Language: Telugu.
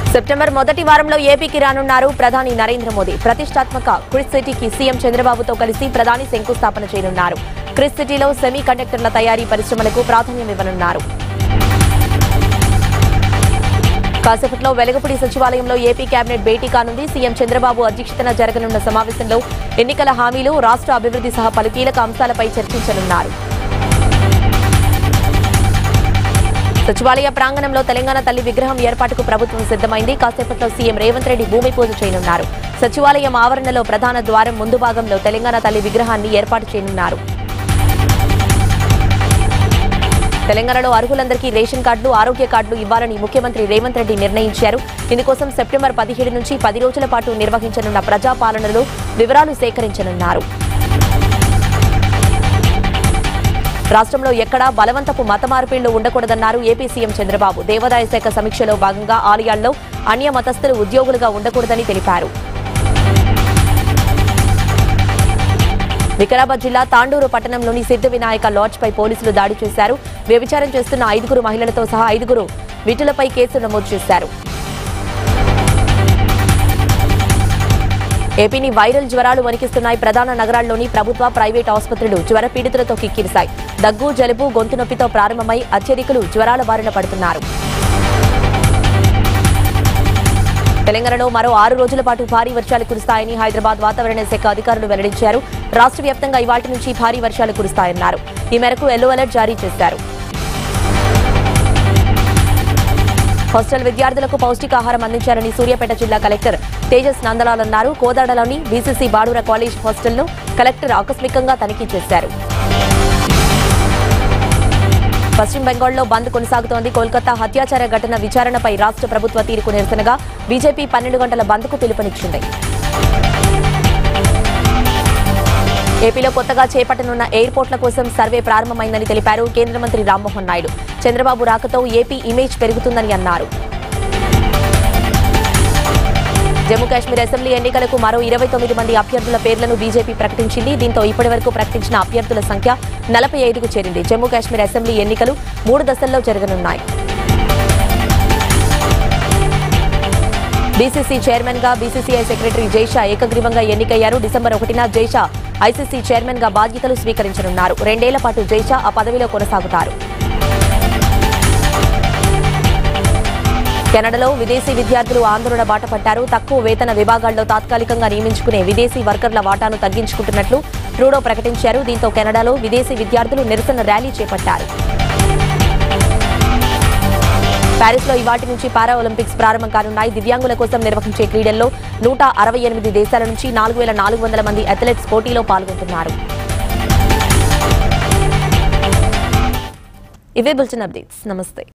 సెప్టెంబర్ మొదటి వారంలో ఏపీకి రానున్నారు ప్రధాని నరేంద్ర మోదీ ప్రతిష్టాత్మక క్రిస్ సిటీకి సీఎం చంద్రబాబుతో కలిసి ప్రధాని శంకుస్థాపన చేయనున్నారు క్రిస్ సిటీలో సెమీ కండక్టర్ల తయారీ పరిశ్రమలకు ప్రాధాన్యం ఇవ్వనున్నారు కాసేపట్లో వెలగపూడి సచివాలయంలో ఏపీ కేబినెట్ భేటీ కానుంది సీఎం చంద్రబాబు అధ్యక్షతన జరగనున్న సమావేశంలో ఎన్నికల హామీలు రాష్ట్ర అభివృద్ధి సహా పలు కీలక అంశాలపై చర్చించనున్నారు సచివాలయ ప్రాంగణంలో తెలంగాణ తల్లి విగ్రహం ఏర్పాటుకు ప్రభుత్వం సిద్దమైంది కాసేపట్లో సీఎం రేవంత్ రెడ్డి భూమి పూజ చేయనున్నారు సచివాలయం ఆవరణలో ప్రధాన ద్వారం ముందు భాగంలో తెలంగాణ తల్లి విగ్రహాన్ని ఏర్పాటు చేయనున్నారు తెలంగాణలో అర్హులందరికీ రేషన్ కార్డులు ఆరోగ్య కార్డులు ఇవ్వాలని ముఖ్యమంత్రి రేవంత్ రెడ్డి నిర్ణయించారు ఇందుకోసం సెప్టెంబర్ పదిహేడు నుంచి పది రోజుల పాటు నిర్వహించనున్న ప్రజాపాలనలో వివరాలు సేకరించనున్నారు రాష్ట్రంలో ఎక్కడా బలవంతపు మత మార్పిళ్లు ఉండకూడదన్నారు ఏపీ సీఎం చంద్రబాబు దేవాదాయ శాఖ సమీక్షలో భాగంగా ఆలయాల్లో అన్య మతస్థులు ఉద్యోగులుగా ఉండకూడదని తెలిపారు వికారాబాద్ జిల్లా తాండూరు పట్టణంలోని సిద్ధ వినాయక లాడ్జ్ పై పోలీసులు దాడి చేశారు వ్యభిచారం చేస్తున్న ఐదుగురు మహిళలతో సహా ఐదుగురు వీటులపై కేసు నమోదు చేశారు ఏపీని వైరల్ జ్వరాలు వణికిస్తున్నాయి ప్రధాన నగరాల్లోని ప్రభుత్వ ప్రైవేట్ ఆసుపత్రులు జ్వర పీడితులతో కిక్కిరిశాయి దగ్గు జలుబు గొంతు నొప్పితో ప్రారంభమై అత్యధికులు జ్వరాల బారిన పడుతున్నారు తెలంగాణలో మరో ఆరు రోజుల పాటు భారీ వర్షాలు కురుస్తాయని హైదరాబాద్ వాతావరణ శాఖ అధికారులు వెల్లడించారు రాష్ట్ర వ్యాప్తంగా ఇవాటి నుంచి భారీ వర్షాలు కురుస్తాయన్నారు ఈ మేరకు ఎల్లో అలర్ట్ జారీ చేశారు హాస్టల్ విద్యార్థులకు పౌష్టికాహారం అందించాలని సూర్యాపేట జిల్లా కలెక్టర్ తేజస్ నందలాల్ అన్నారు కోదాడలోని బీసీసీ బాడూర కాలేజ్ హాస్టల్ను కలెక్టర్ ఆకస్మికంగా తనిఖీ చేశారు పశ్చిమ బెంగాల్లో బంద్ కొనసాగుతోంది కోల్కతా హత్యాచార ఘటన విచారణపై రాష్ట్ర ప్రభుత్వ తీరుకు నిరసనగా బీజేపీ పన్నెండు గంటల బంద్కు పిలుపునిచ్చింది ఏపీలో కొత్తగా చేపట్టనున్న ఎయిర్పోర్ట్ల కోసం సర్వే ప్రారంభమైందని తెలిపారు కేంద్ర మంత్రి రామ్మోహన్ నాయుడు చంద్రబాబు రాకతో ఏపీ ఇమేజ్ పెరుగుతుందని అన్నారు జమ్మూ కాశ్మీర్ అసెంబ్లీ ఎన్నికలకు మరో ఇరవై తొమ్మిది మంది అభ్యర్థుల పేర్లను బీజేపీ ప్రకటించింది దీంతో ఇప్పటివరకు ప్రకటించిన అభ్యర్థుల సంఖ్య నలభై ఐదుకు చేరింది జమ్మూ కాశ్మీర్ అసెంబ్లీ ఎన్నికలు మూడు దశల్లో జరగనున్నాయి బీసీసీ చైర్మన్ గా బీసీసీఐ సెక్రటరీ జైషా ఏకగ్రీవంగా ఎన్నికయ్యారు డిసెంబర్ ఒకటిన జైషా ఐసీసీ చైర్మన్ గా బాధ్యతలు స్వీకరించనున్నారు రెండేళ్ల పాటు జైషా ఆ పదవిలో కొనసాగుతారు కెనడాలో విదేశీ విద్యార్థులు ఆందోళన బాట పట్టారు తక్కువ వేతన విభాగాల్లో తాత్కాలికంగా నియమించుకునే విదేశీ వర్కర్ల వాటాను తగ్గించుకుంటున్నట్లు ట్రూడో ప్రకటించారు దీంతో కెనడాలో విదేశీ విద్యార్థులు నిరసన ర్యాలీ చేపట్టారు ప్యారిస్ లో ఇవాటి నుంచి పారా ఒలింపిక్స్ ప్రారంభం కానున్నాయి దివ్యాంగుల కోసం నిర్వహించే క్రీడల్లో నూట అరవై ఎనిమిది దేశాల నుంచి నాలుగు వేల నాలుగు వందల మంది అథ్లెట్స్ పోటీలో పాల్గొంటున్నారు ఇవే బులెటిన్ అప్డేట్స్ నమస్తే